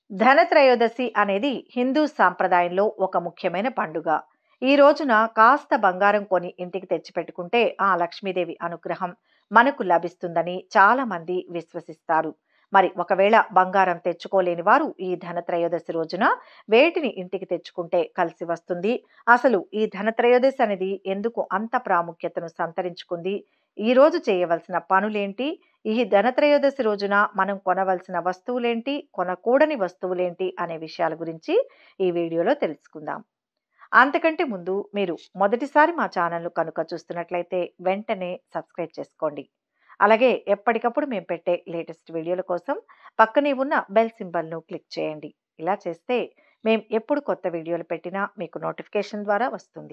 ధనత్రయోదశి అనేది హిందూ సాంప్రదాయంలో ఒక ముఖ్యమైన పండుగ ఈ రోజున కాస్త బంగారం కొని ఇంటికి తెచ్చిపెట్టుకుంటే ఆ లక్ష్మీదేవి అనుగ్రహం మనకు లభిస్తుందని చాలా మంది విశ్వసిస్తారు మరి ఒకవేళ బంగారం తెచ్చుకోలేని వారు ఈ ధనత్రయోదశి రోజున వేటిని ఇంటికి తెచ్చుకుంటే కలిసి వస్తుంది అసలు ఈ ధనత్రయోదశి అనేది ఎందుకు అంత ప్రాముఖ్యతను సంతరించుకుంది ఈ రోజు చేయవలసిన పనులేంటి ఈ ధనత్రయోదశి రోజున మనం కొనవలసిన వస్తువులేంటి కొనకూడని వస్తువులేంటి అనే విషయాల గురించి ఈ వీడియోలో తెలుసుకుందాం అంతకంటే ముందు మీరు మొదటిసారి మా ఛానల్ను కనుక చూస్తున్నట్లయితే వెంటనే సబ్స్క్రైబ్ చేసుకోండి అలాగే ఎప్పటికప్పుడు మేము పెట్టే లేటెస్ట్ వీడియోల కోసం పక్కనే ఉన్న బెల్ సింబల్ను క్లిక్ చేయండి ఇలా చేస్తే మేము ఎప్పుడు కొత్త వీడియోలు పెట్టినా మీకు నోటిఫికేషన్ ద్వారా వస్తుంది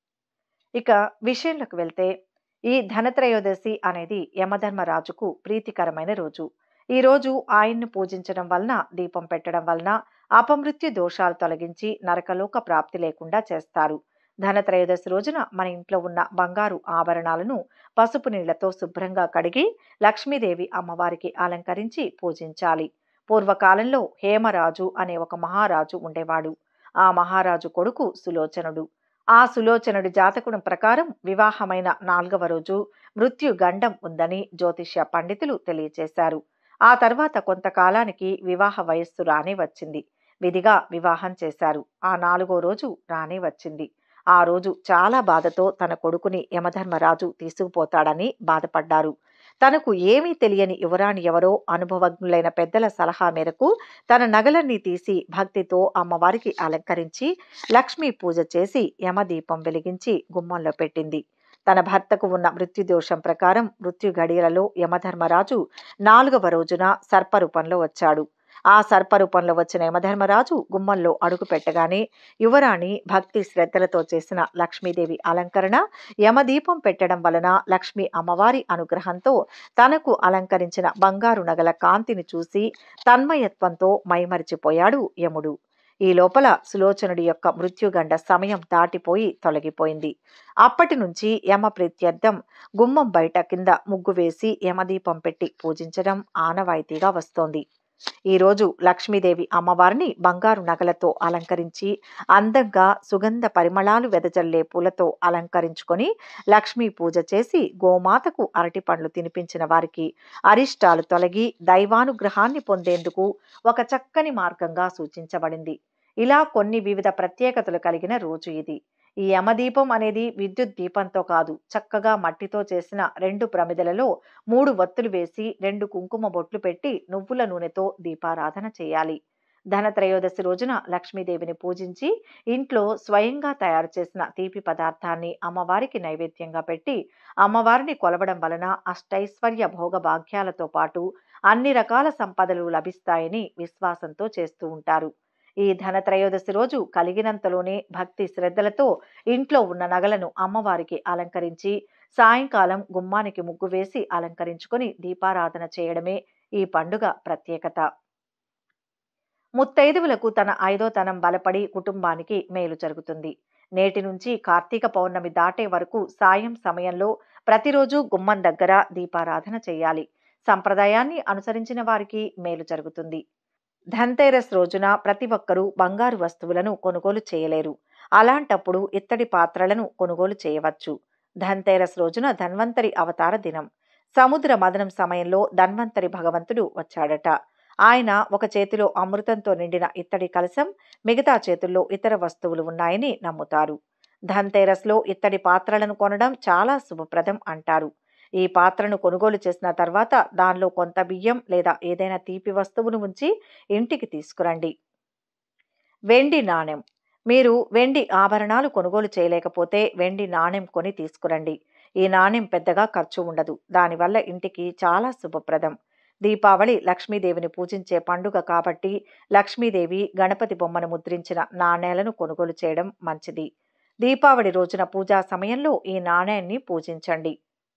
ఇక విషయంలోకి వెళ్తే ఈ ధనత్రయోదశి అనేది యమధర్మరాజుకు ప్రీతికరమైన రోజు ఈ రోజు ఆయన్ను పూజించడం వలన దీపం పెట్టడం వలన అపమృత్యు దోషాలు తొలగించి నరకలోక ప్రాప్తి లేకుండా చేస్తారు ధనత్రయోదశి రోజున మన ఇంట్లో ఉన్న బంగారు ఆభరణాలను పసుపు నీళ్లతో శుభ్రంగా కడిగి లక్ష్మీదేవి అమ్మవారికి అలంకరించి పూజించాలి పూర్వకాలంలో హేమరాజు అనే ఒక మహారాజు ఉండేవాడు ఆ మహారాజు కొడుకు సులోచనుడు ఆ సులోచనుడి జాతకుడు ప్రకారం వివాహమైన నాలుగవ రోజు మృత్యు గండం ఉందని జ్యోతిష్య పండితులు తెలియచేశారు ఆ తర్వాత కొంతకాలానికి వివాహ వయస్సు రానే వచ్చింది విధిగా వివాహం చేశారు ఆ నాలుగో రోజు రానే వచ్చింది ఆ రోజు చాలా బాధతో తన కొడుకుని యమధర్మరాజు తీసుకుపోతాడని బాధపడ్డారు తనకు ఏమీ తెలియని యువరాణి ఎవరో అనుభవజ్ఞులైన పెద్దల సలహా మేరకు తన నగలన్నీ తీసి భక్తితో అమ్మవారికి అలంకరించి లక్ష్మీ పూజ చేసి యమదీపం వెలిగించి గుమ్మంలో పెట్టింది తన భర్తకు ఉన్న మృత్యుదోషం ప్రకారం మృత్యు గడియలలో యమధర్మరాజు నాలుగవ రోజున సర్పరూపంలో వచ్చాడు ఆ సర్పరూపంలో వచ్చిన యమధర్మరాజు గుమ్మంలో అడుగు పెట్టగానే యువరాణి భక్తి శ్రద్ధలతో చేసిన లక్ష్మీదేవి అలంకరణ యమదీపం పెట్టడం వలన లక్ష్మీ అమ్మవారి అనుగ్రహంతో తనకు అలంకరించిన బంగారు నగల కాంతిని చూసి తన్మయత్వంతో మైమరిచిపోయాడు యముడు ఈ లోపల సులోచనుడి యొక్క మృత్యుగండ సమయం దాటిపోయి తొలగిపోయింది అప్పటి నుంచి యమ ప్రీత్యర్థం గుమ్మం బయట కింద ముగ్గు వేసి యమదీపం పెట్టి పూజించడం ఆనవాయితీగా వస్తోంది ఈరోజు లక్ష్మీదేవి అమ్మవారిని బంగారు నగలతో అలంకరించి అందంగా సుగంధ పరిమళాలు వెదజల్లే పూలతో అలంకరించుకొని లక్ష్మీ పూజ చేసి గోమాతకు అరటి పండ్లు తినిపించిన వారికి అరిష్టాలు తొలగి దైవానుగ్రహాన్ని పొందేందుకు ఒక చక్కని మార్గంగా సూచించబడింది ఇలా కొన్ని వివిధ ప్రత్యేకతలు కలిగిన రోజు ఇది ఈ యమదీపం అనేది విద్యుత్ దీపంతో కాదు చక్కగా మట్టితో చేసిన రెండు ప్రమిదలలో మూడు వత్తులు వేసి రెండు కుంకుమ బొట్లు పెట్టి నువ్వుల నూనెతో దీపారాధన చేయాలి ధనత్రయోదశి రోజున లక్ష్మీదేవిని పూజించి ఇంట్లో స్వయంగా తయారు చేసిన తీపి పదార్థాన్ని అమ్మవారికి నైవేద్యంగా పెట్టి అమ్మవారిని కొలవడం వలన అష్టైశ్వర్య భోగ భాగ్యాలతో పాటు అన్ని రకాల సంపదలు లభిస్తాయని విశ్వాసంతో చేస్తూ ఉంటారు ఈ ధనత్రయోదశి రోజు కలిగినంతలోనే భక్తి శ్రద్ధలతో ఇంట్లో ఉన్న నగలను అమ్మవారికి అలంకరించి సాయంకాలం గుమ్మానికి ముగ్గు వేసి అలంకరించుకొని దీపారాధన చేయడమే ఈ పండుగ ప్రత్యేకత ముత్తైదువులకు తన ఐదో తనం బలపడి కుటుంబానికి మేలు జరుగుతుంది నేటి నుంచి కార్తీక పౌర్ణమి దాటే వరకు సాయం సమయంలో ప్రతిరోజు గుమ్మం దగ్గర దీపారాధన చేయాలి సంప్రదాయాన్ని అనుసరించిన వారికి మేలు జరుగుతుంది ధన్తేరస్ రోజున ప్రతి ఒక్కరూ బంగారు వస్తువులను కొనుగోలు చేయలేరు అలాంటప్పుడు ఇత్తడి పాత్రలను కొనుగోలు చేయవచ్చు ధన్తేరస్ రోజున ధన్వంతరి అవతార దినం సముద్ర మదనం సమయంలో ధన్వంతరి భగవంతుడు వచ్చాడట ఆయన ఒక చేతిలో అమృతంతో నిండిన ఇత్తడి కలశం మిగతా చేతుల్లో ఇతర వస్తువులు ఉన్నాయని నమ్ముతారు ధన్తేరస్లో ఇత్తడి పాత్రలను కొనడం చాలా శుభప్రదం అంటారు ఈ పాత్రను కొనుగోలు చేసిన తర్వాత దానిలో కొంత బియ్యం లేదా ఏదైనా తీపి వస్తువును ఉంచి ఇంటికి తీసుకురండి వెండి నాణెం మీరు వెండి ఆభరణాలు కొనుగోలు చేయలేకపోతే వెండి నాణెం కొని తీసుకురండి ఈ నాణెం పెద్దగా ఖర్చు ఉండదు దానివల్ల ఇంటికి చాలా శుభప్రదం దీపావళి లక్ష్మీదేవిని పూజించే పండుగ కాబట్టి లక్ష్మీదేవి గణపతి బొమ్మను ముద్రించిన నాణేలను కొనుగోలు చేయడం మంచిది దీపావళి రోజున పూజా సమయంలో ఈ నాణ్యాన్ని పూజించండి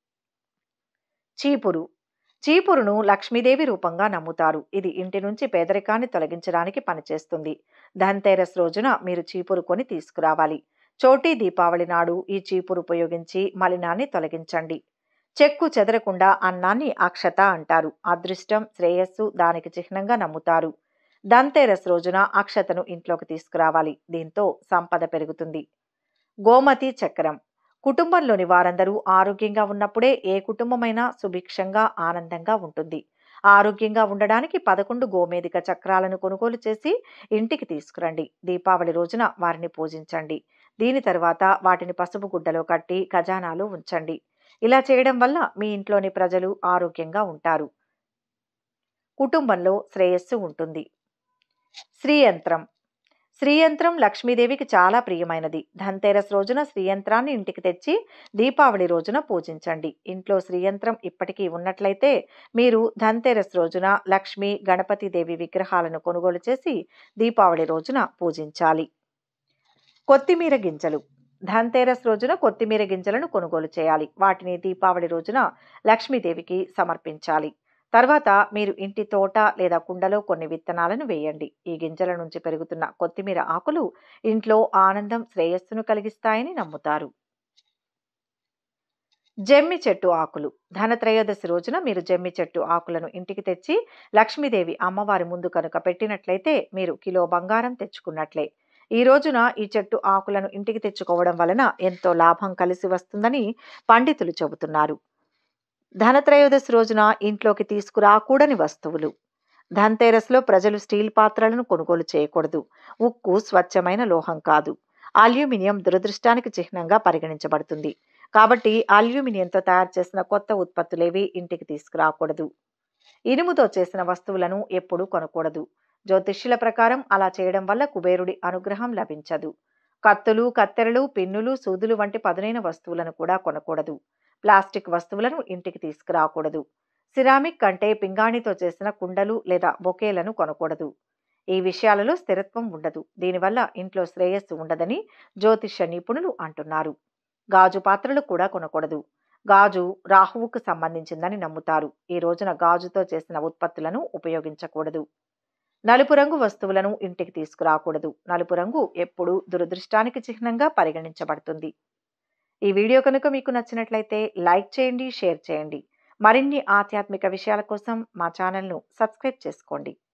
చీపురు చీపురును లక్ష్మీదేవి రూపంగా నమ్ముతారు ఇది ఇంటి నుంచి పేదరికాన్ని తొలగించడానికి పనిచేస్తుంది ధన్తేరస్ రోజున మీరు చీపురు కొని తీసుకురావాలి చోటీ దీపావళి నాడు ఈ చీపురు ఉపయోగించి మలినాన్ని తొలగించండి చెక్కు చెదరకుండా అన్నాన్ని అక్షత అంటారు అదృష్టం శ్రేయస్సు దానికి చిహ్నంగా నమ్ముతారు ధన్తేరస్ రోజున అక్షతను ఇంట్లోకి తీసుకురావాలి దీంతో సంపద పెరుగుతుంది గోమతి చక్రం కుటుంబంలోని వారందరూ ఆరోగ్యంగా ఉన్నప్పుడే ఏ కుటుంబమైనా సుభిక్షంగా ఆనందంగా ఉంటుంది ఆరోగ్యంగా ఉండడానికి పదకొండు గోమేధిక చక్రాలను కొనుగోలు చేసి ఇంటికి తీసుకురండి దీపావళి రోజున వారిని పూజించండి దీని తర్వాత వాటిని పసుపు గుడ్డలో కట్టి ఖజానాలో ఉంచండి ఇలా చేయడం వల్ల మీ ఇంట్లోని ప్రజలు ఆరోగ్యంగా ఉంటారు కుటుంబంలో శ్రేయస్సు ఉంటుంది శ్రీయంత్రం శ్రీయంత్రం లక్ష్మీదేవికి చాలా ప్రియమైనది ధన్తేరస్ రోజున శ్రీయంత్రాన్ని ఇంటికి తెచ్చి దీపావళి రోజున పూజించండి ఇంట్లో శ్రీయంత్రం ఇప్పటికీ ఉన్నట్లయితే మీరు ధన్తేరస్ రోజున లక్ష్మి గణపతి దేవి విగ్రహాలను కొనుగోలు చేసి దీపావళి రోజున పూజించాలి కొత్తిమీర గింజలు ధన్తేరస్ రోజున కొత్తిమీర గింజలను కొనుగోలు చేయాలి వాటిని దీపావళి రోజున లక్ష్మీదేవికి సమర్పించాలి తర్వాత మీరు ఇంటి తోట లేదా కుండలో కొన్ని విత్తనాలను వేయండి ఈ గింజల నుంచి పెరుగుతున్న కొత్తిమీర ఆకులు ఇంట్లో ఆనందం శ్రేయస్సును కలిగిస్తాయని నమ్ముతారు జమ్మి చెట్టు ఆకులు ధనత్రయోదశి రోజున మీరు జమ్మి చెట్టు ఆకులను ఇంటికి తెచ్చి లక్ష్మీదేవి అమ్మవారి ముందు కనుక పెట్టినట్లయితే మీరు కిలో బంగారం తెచ్చుకున్నట్లే ఈ రోజున ఈ చెట్టు ఆకులను ఇంటికి తెచ్చుకోవడం వలన ఎంతో లాభం కలిసి వస్తుందని పండితులు చెబుతున్నారు ధనత్రయోదశి రోజున ఇంట్లోకి తీసుకురాకూడని వస్తువులు ధన్తేరస్లో ప్రజలు స్టీల్ పాత్రలను కొనుగోలు చేయకూడదు ఉక్కు స్వచ్ఛమైన లోహం కాదు అల్యూమినియం దురదృష్టానికి చిహ్నంగా పరిగణించబడుతుంది కాబట్టి అల్యూమినియంతో తయారు చేసిన కొత్త ఉత్పత్తులేవి ఇంటికి తీసుకురాకూడదు ఇనుముతో చేసిన వస్తువులను ఎప్పుడూ కొనకూడదు జ్యోతిష్యుల ప్రకారం అలా చేయడం వల్ల కుబేరుడి అనుగ్రహం లభించదు కత్తులు కత్తెరలు పిన్నులు సూదులు వంటి పదునైన వస్తువులను కూడా కొనకూడదు ప్లాస్టిక్ వస్తువులను ఇంటికి తీసుకురాకూడదు సిరామిక్ కంటే పింగాణితో చేసిన కుండలు లేదా బొకేలను కొనకూడదు ఈ విషయాలలో స్థిరత్వం ఉండదు దీనివల్ల ఇంట్లో శ్రేయస్సు ఉండదని జ్యోతిష్య నిపుణులు అంటున్నారు గాజు పాత్రలు కూడా కొనకూడదు గాజు రాహువుకు సంబంధించిందని నమ్ముతారు ఈ రోజున గాజుతో చేసిన ఉత్పత్తులను ఉపయోగించకూడదు నలుపు రంగు వస్తువులను ఇంటికి తీసుకురాకూడదు నలుపు రంగు ఎప్పుడూ దురదృష్టానికి చిహ్నంగా పరిగణించబడుతుంది ఈ వీడియో కనుక మీకు నచ్చినట్లయితే లైక్ చేయండి షేర్ చేయండి మరిన్ని ఆధ్యాత్మిక విషయాల కోసం మా ఛానల్ను సబ్స్క్రైబ్ చేసుకోండి